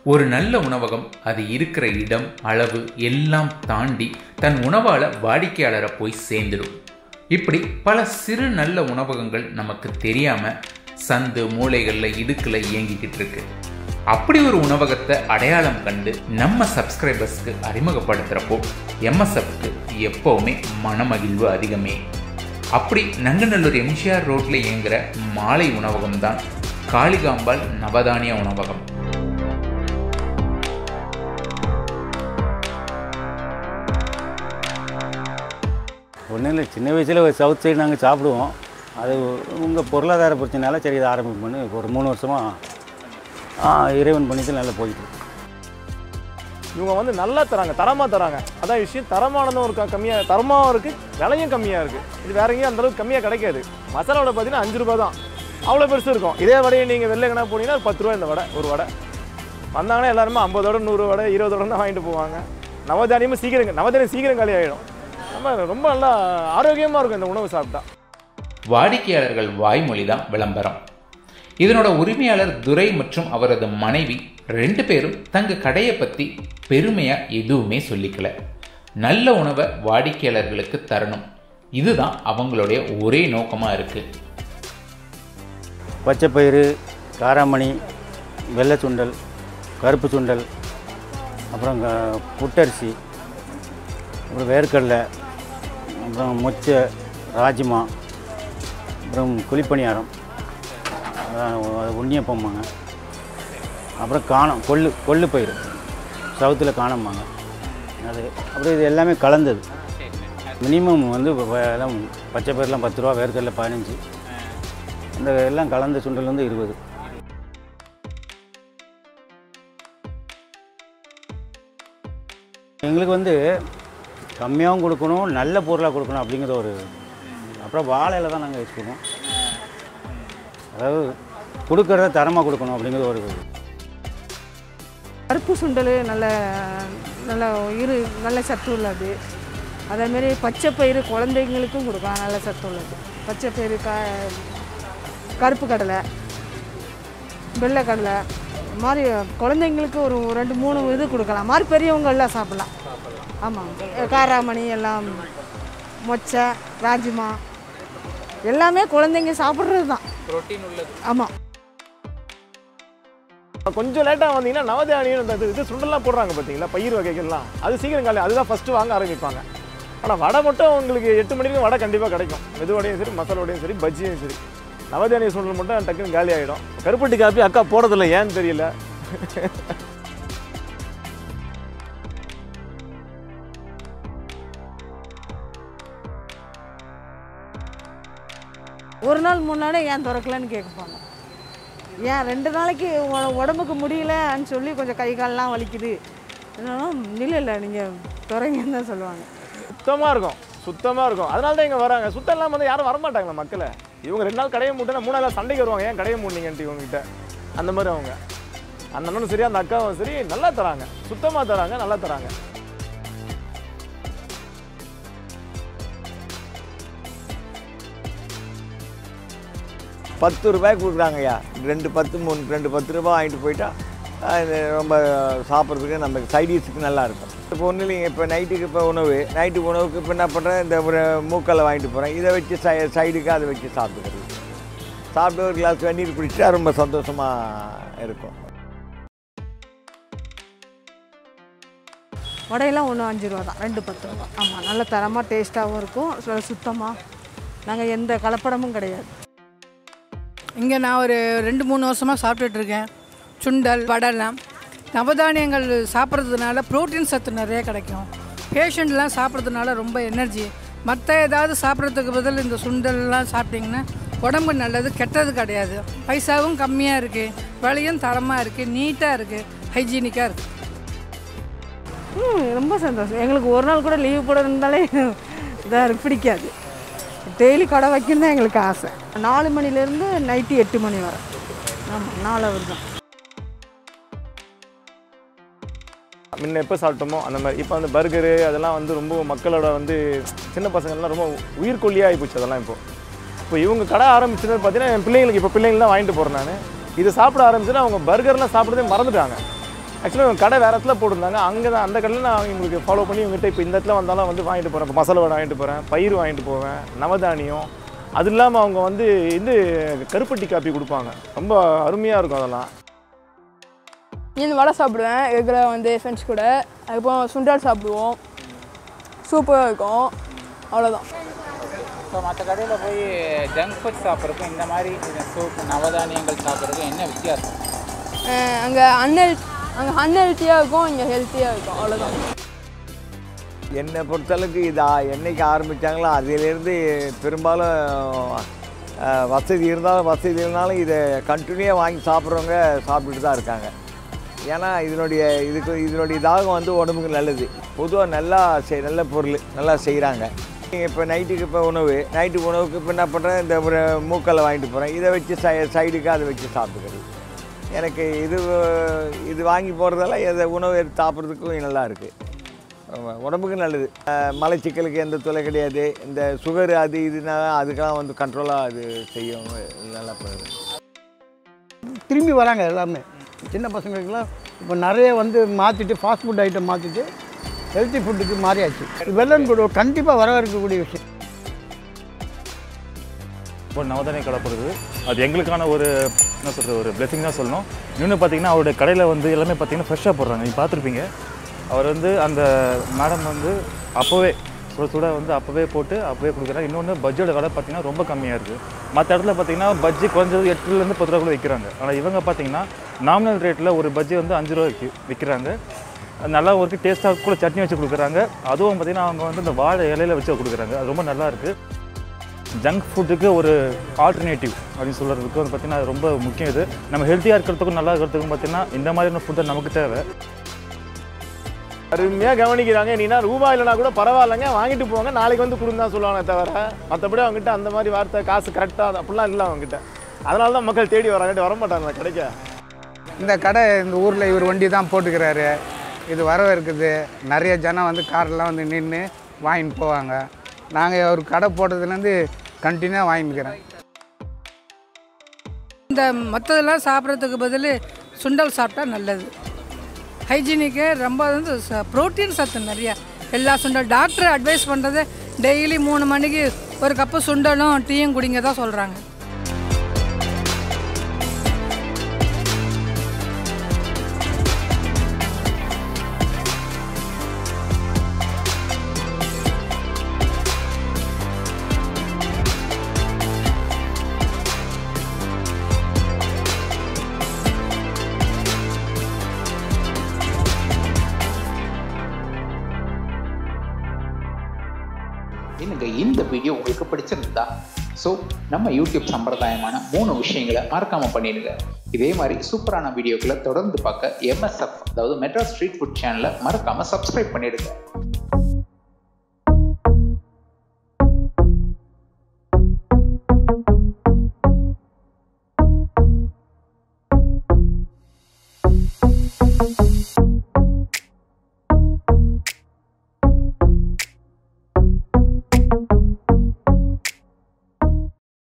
ஒரு நல்ல உணவகம் அது இருக்கிற இடம் அளவு எல்லாம் தாண்டி தன் உணவால வாடிக்கையாளரை போய் சேர்ந்துடும் இப்படி பல சிறு நல்ல உணவகங்கள் நமக்கு தெரியாம சந்து மூளைகளில் இடுக்கில் இயங்கிக்கிட்டு இருக்கு அப்படி ஒரு உணவகத்தை அடையாளம் கண்டு நம்ம சப்ஸ்கிரைபர்ஸ்க்கு அறிமுகப்படுத்துகிறப்போ எம்எஸ்எஃப்க்கு எப்போவுமே மனமகிழ்வு அதிகமே அப்படி நங்கநல்லூர் எம்ஜிஆர் ரோட்டில் இயங்குகிற மாலை உணவகம் தான் காளிகாம்பாள் நவதானிய உணவகம் ஒன்றும் இல்லை சின்ன வயசில் சவுத் சைடு நாங்கள் சாப்பிடுவோம் அது உங்கள் பொருளாதார பிரச்சனைனால சரி இதை ஆரம்பிப்போம்னு ஒரு மூணு வருஷமாக இறைவன் பண்ணிட்டு நல்லா போயிட்டு இருக்கு. இவங்க வந்து நல்லா தராங்க தரமாக தராங்க அதான் விஷயம் தரமானதும் ஒரு க- கம்மியா தரமாகவும் இருக்குது விலையும் கம்மியாக இருக்குது இது வேற எங்கேயும் அந்த அளவுக்கு கம்மியாக கிடைக்காது மசாலாவோட பார்த்தீங்கன்னா அஞ்சு ரூபா தான் அவ்வளோ பெருசு இருக்கும் இதே வடையை நீங்கள் வெளில எங்கன்னா போனீங்கன்னா ஒரு பத்து ரூபா இந்த வடை ஒரு வடை வந்தாங்கன்னா எல்லாருமே ஐம்பது வடை நூறு வடை இருபது வடை தான் வாங்கிட்டு போவாங்க நவதானியமும் சீக்கிரம் நவதானியம் சீக்கிரம் காலி ஆகிடும் நம்ம ரொம்ப நல்லா ஆரோக்கியமாக இருக்கும் இந்த உணவு சாப்பிட்டா வாடிக்கையாளர்கள் வாய்மொழி தான் விளம்பரம் இதனோட உரிமையாளர் துரை மற்றும் அவரது மனைவி ரெண்டு பேரும் தங்க கடையை பத்தி பெருமையா எதுவுமே சொல்லிக்கல நல்ல உணவை வாடிக்கையாளர்களுக்கு தரணும் இதுதான் அவங்களுடைய ஒரே நோக்கமா இருக்கு பச்சைப்பயிறு காராமணி வெள்ளை சுண்டல் கருப்பு சுண்டல் அப்புறம் க- புட்டரிசி அப்புறம் வேர்க்கடலை அப்புறம் மொச்சை ராஜ்மா அப்புறம் குழிப்பணியாரம் அதான் அது உண்ணியப்பம்பாங்க அப்புறம் காணம் கொள்ளு கொள்ளு பயிறு சவுத்தில் காணம்பாங்க அது அப்புறம் இது எல்லாமே கலந்தது மினிமம் வந்து வ- எல்லாம் பச்சை பயிரெலாம் பத்து ரூபா வேர்க்கடலை பதினஞ்சு இந்த எல்லாம் கலந்த சுண்டல் வந்து இருபது எங்களுக்கு வந்து கம்மியாகவும் கொடுக்கணும் நல்ல பொருளாக கொடுக்கணும் அப்படிங்கிற ஒரு அப்புறம் வாழையில தான் நாங்கள் யூஸ் பண்ணுவோம் அதாவது கொடுக்கறத தரமாக கொடுக்கணும் அப்படிங்கிறது ஒரு கருப்பு சுண்டல் நல்ல நல்ல இரு நல்ல சத்து உள்ளது அதேமாரி பச்சை பயிறு குழந்தைங்களுக்கும் கொடுக்கலாம் நல்ல சத்து உள்ளது பச்சை பயிறு க கருப்பு கடலை வெள்ளை கடலை இது மாதிரி குழந்தைங்களுக்கு ஒரு ரெண்டு மூணு இது கொடுக்கலாம் மாதிரி பெரியவங்க எல்லாம் சாப்பிட்லாம் ஆமாம் காராமணி எல்லாம் மொச்சை ராஜ்மா எல்லாமே குழந்தைங்க சாப்பிட்றது தான் ஆமாம் கொஞ்சம் லேட்டாக வந்தீங்கன்னா நவதானியம் இந்த இது- இது சுண்டல்லாம் போடுறாங்க பார்த்தீங்களா பயிர் வகைகள்லாம் அது சீக்கிரம் காலி அதுதான் ஃபஸ்ட்டு வாங்க ஆரம்பிப்பாங்க ஆனால் வடை மட்டும் உங்களுக்கு எட்டு மணிக்கு வடை கண்டிப்பாக கிடைக்கும் மெதுவடையும் சரி மசாலோடையும் சரி பஜ்ஜியும் சரி நவதானிய சுண்டல் மட்டும் டக்குன்னு காலி ஆகிடும் கருப்பட்டி காப்பி அக்கா போடுறதில்ல ஏன்னு தெரியல ஒரு நாள் முன்னாடியே ஏன் திறக்கலன்னு கேட்பாங்க ஏன் ரெண்டு நாளைக்கு உ- உடம்புக்கு முடியலன்னு சொல்லி கொஞ்சம் கை கால்லாம் வலிக்குது என்னன்னா இல்லை இல்லை நீங்கள் திறங்கன்னு தான் சொல்லுவாங்க சுத்தமாக இருக்கும் சுத்தமாக இருக்கும் அதனால தான் இங்கே வராங்க சுத்தம் இல்லாமல் வந்து யாரும் வரமாட்டாங்களா மக்களை இவங்க ரெண்டு நாள் கடையை மூட்டினா மூணு நாள் சண்டைக்கு வருவாங்க ஏன் கடையை மூடினீங்கன்ட்டு இவங்ககிட்ட அந்த மாதிரி அவங்க அந்த அண்ணனும் சரி அந்த அக்காவும் சரி நல்லா தராங்க சுத்தமாக தராங்க நல்லா தராங்க பத்து ரூபாய்க்கு கொடுக்குறாங்கய்யா ரெண்டு பத்து மூணு ரெண்டு பத்து ரூபாய் வாங்கிட்டு போயிட்டா அது ரொம்ப சாப்பிட்றதுக்கு நம்ம சைடிஷ்க்கு நல்லா இருக்கும் இப்போ ஒன்றும் இல்லைங்க இப்போ நைட்டுக்கு இப்போ உணவு நைட்டு உணவுக்கு இப்போ என்ன பண்ணுறேன் இந்த ஒரு மூக்கல்ல வாங்கிட்டு போகிறேன் இதை வச்சு சை சைடுக்கு அதை வச்சு சாப்பிட்டுக்கிறது சாப்பிட்டு ஒரு கிளாஸ் வெந்நீர் குடிச்சிட்டா ரொம்ப சந்தோஷமாக இருக்கும் வடையெல்லாம் ஒன்று அஞ்சு ரூபா தான் ரெண்டு பத்து ரூபா ஆமாம் நல்ல தரமாக டேஸ்ட்டாகவும் இருக்கும் சு- சுத்தமாக நாங்கள் எந்த கலப்படமும் கிடையாது இங்கே நான் ஒரு ரெண்டு மூணு வருஷமாக சாப்பிட்டுட்டு இருக்கேன் சுண்டல் வடைலாம் நவதானியங்கள் சாப்பிட்றதுனால புரோட்டீன் சத்து நிறைய கிடைக்கும் பேஷண்ட்லாம் சாப்பிட்றதுனால ரொம்ப எனர்ஜி மற்ற ஏதாவது சாப்பிட்றதுக்கு பதில் இந்த சுண்டல்லாம் சாப்பிட்டிங்கன்னா உடம்பு நல்லது கெட்டது கிடையாது பைசாவும் கம்மியாக இருக்குது விலையும் தரமாக இருக்குது நீட்டாக இருக்குது ஹைஜீனிக்காக இருக்குது ம் ரொம்ப சந்தோஷம் எங்களுக்கு ஒரு நாள் கூட லீவ் போட இருந்தாலே இதாக இருக்கு பிடிக்காது டெய்லி கடை வைக்கணும் தான் எங்களுக்கு ஆசை நாலு மணிலேருந்து நைட்டு எட்டு மணி வரை ஆமாம் நாலு அவர் தான் முன்ன எப்போ சாப்பிட்டோமோ அந்த மாதிரி இப்போ அந்த பர்கரு அதெல்லாம் வந்து ரொம்ப மக்களோட வந்து சின்ன பசங்கள்லாம் ரொம்ப உயிர்கொல்லியாக ஆகி போச்சு அதெல்லாம் இப்போ இப்போ இவங்க கடை ஆரம்பிச்சது பார்த்தீங்கன்னா என் பிள்ளைங்களுக்கு இப்போ பிள்ளைங்க தான் வாங்கிட்டு போகிறேன் நான் இது சாப்பிட ஆரம்பிச்சுன்னா அவங்க பர்கர்லாம் சாப்பிட்றதே மறந்துட்டாங்க ஆக்சுவலாக இவங்க கடை வேறு இடத்துல போட்டிருந்தாங்க அங்கே தான் அந்த கடையில் நான் இவங்களுக்கு ஃபாலோ பண்ணி இவங்ககிட்ட இப்போ இந்த இடத்துல வந்தாலும் வந்து வாங்கிட்டு போகிறேன் இப்போ மசாலா வடை வாங்கிட்டு போகிறேன் பயிர் வாங்கிட்டு போவேன் நவதானியம் அது இல்லாமல் அவங்க வந்து இது கருப்பட்டி காப்பி கொடுப்பாங்க ரொம்ப அருமையாக இருக்கும் அதெல்லாம் மீன் வடை சாப்பிடுவேன் ரெகுலராக வந்து ஃப்ரெண்ட்ஸ் கூட அதுக்கப்புறம் சுண்டல் சாப்பிடுவோம் சூப்பராக இருக்கும் அவ்வளோதான் ஸோ மற்ற கடையில் போய் ஜங்க் ஃபுட் சாப்பிட்றதுக்கும் இந்த மாதிரி சூப் நவதானியங்கள் சாப்பிட்றதுக்கும் என்ன வித்தியாசம் அங்கே அன்ஹெல்த் அங்கே அன்ஹெல்த்தியாக இருக்கும் இங்கே ஹெல்த்தியாக இருக்கும் அவ்வளோதான் என்னை பொறுத்தளவுக்கு இது ஆ- என்னைக்கு ஆரம்பித்தாங்களோ அதிலேருந்து பெரும்பாலும் அஹ், வசதி இருந்தாலும் வசதி இல்லைனாலும் இதை கண்டினியூவாக வாங்கி சாப்பிட்றவங்க சாப்பிட்டுட்டு தான் இருக்காங்க ஏன்னா இதனுடைய இதுக்கு இதனுடைய தாகம் வந்து உடம்புக்கு நல்லது பொதுவாக நல்லா செய் நல்ல பொருள் நல்லா செய்கிறாங்க இப்போ நைட்டுக்கு இப்போ உணவு நைட்டு உணவுக்கு இப்போ என்ன பண்ணுறேன் இந்த ஒரு மூக்கல்ல வாங்கிட்டு போகிறேன் இதை வச்சு சை சைடுக்கு அதை வச்சு சாப்பிட்டுக்கிறது எனக்கு இது இது வாங்கி போகிறதால இதை உணவு எடுத்து சாப்பிட்றதுக்கும் நல்லா இருக்குது ஆமா, உடம்புக்கு நல்லது அஹ், மலச்சிக்கலுக்கு எந்த தொலை கிடையாது இந்த சுகர் அது இதுனா அதுக்கெல்லாம் வந்து கண்ட்ரோலாக அது செய்யும் நல்லா பண்ணுது திரும்பி வராங்க எல்லாமே சின்ன பசங்களுக்கெல்லாம் இப்போ நிறைய வந்து மாற்றிட்டு ஃபாஸ்ட் ஃபுட் ஐட்டம் மாற்றிட்டு ஹெல்த்தி ஃபுட்டுக்கு மாறியாச்சு வெள்ளன் கூட கண்டிப்பாக வரவேற்கக்கூடிய விஷயம் இப்போ நவதானிய கடை போடுறது அது எங்களுக்கான ஒரு என்ன சொல்கிறது ஒரு blessing தான் சொல்லணும் இன்னொன்று பார்த்தீங்கன்னா அவருடைய கடையில் வந்து எல்லாமே பார்த்தீங்கன்னா ஃப்ரெஷ்ஷாக போடுறாங்க நீங்கள் பார்த்துருப்பீங்க அவர் வந்து அந்த மேடம் வந்து அப்போவே சுட சுட வந்து அப்போவே போட்டு அப்போவே கொடுக்குறாங்க இன்னொன்று பஜ்ஜியோட விலை பார்த்தீங்கன்னா ரொம்ப கம்மியாக இருக்குது மற்ற இடத்துல பார்த்தீங்கன்னா பஜ்ஜி குறைஞ்சது எட்டுலேருந்து பத்து ரூபா கூட விற்கிறாங்க ஆனால் இவங்க பார்த்தீங்கன்னா நாமினல் ரேட்டில் ஒரு பஜ்ஜி வந்து அஞ்சு ரூபாய்க்கு விற்கிறாங்க அது நல்லா ஒரு டேஸ்ட்டாக கூட சட்னி வச்சு கொடுக்குறாங்க அதுவும் பார்த்தீங்கன்னா அவங்க வந்து இந்த வாழை இலையில வச்சு கொடுக்குறாங்க அது ரொம்ப நல்லா இருக்குது ஜங்க் ஃபுட்டுக்கு ஒரு ஆல்டர்னேட்டிவ் அப்படின்னு சொல்கிறதுக்கு வந்து பார்த்திங்கன்னா அது ரொம்ப முக்கியம் இது நம்ம ஹெல்த்தியாக இருக்கிறதுக்கும் நல்லா இருக்கிறதுக்கும் பார்த்திங்கன்னா இந்த மாதிரியான ஃபுட்டை நமக்கு தேவை அருமையாக கவனிக்கிறாங்க நீனா ரூபாய் இல்லைனா கூட பரவாயில்லைங்க வாங்கிட்டு போங்க நாளைக்கு வந்து கொடுங்க தான் சொல்லுவாங்க தவிர மற்றபடி அவங்ககிட்ட அந்த மாதிரி வார்த்தை காசு கரெக்டாக அப்படிலாம் இல்லை அவங்ககிட்ட அதனால தான் மக்கள் தேடி வராங்க வர மாட்டாங்க கிடைக்க இந்த கடை இந்த ஊரில் இவர் வண்டி தான் போட்டுக்கிறாரு இது வரவேற்குது நிறைய ஜனம் வந்து கார்லாம் வந்து நின்று வாங்கிட்டு போவாங்க நாங்கள் ஒரு கடை போட்டதுலேருந்து கண்டினியூவாக வாங்கிக்கிறேன் இந்த மற்றதெல்லாம் சாப்பிட்றதுக்கு பதில் சுண்டல் சாப்பிட்டா நல்லது ஹைஜீனிக்கு ரொம்ப வந்து ப்ரோட்டீன் சத்து நிறைய எல்லா சுண்டல் டாக்டர் அட்வைஸ் பண்ணுறது டெய்லி மூணு மணிக்கு ஒரு கப்பு சுண்டலும் டீயும் குடிங்க தான் சொல்கிறாங்க என்னங்க இந்த வீடியோ உங்களுக்கு பிடிச்சிருந்தா ஸோ நம்ம யூடியூப் சம்பிரதாயமான மூணு விஷயங்களை மறக்காம பண்ணிடுங்க இதே மாதிரி சூப்பரான வீடியோக்களை தொடர்ந்து பார்க்க எம்எஸ்எஃப் அதாவது மெட்ராஸ் ஸ்ட்ரீட் ஃபுட் சேனலை மறக்காம சப்ஸ்கிரைப் பண்ணிடுங்க Thank you.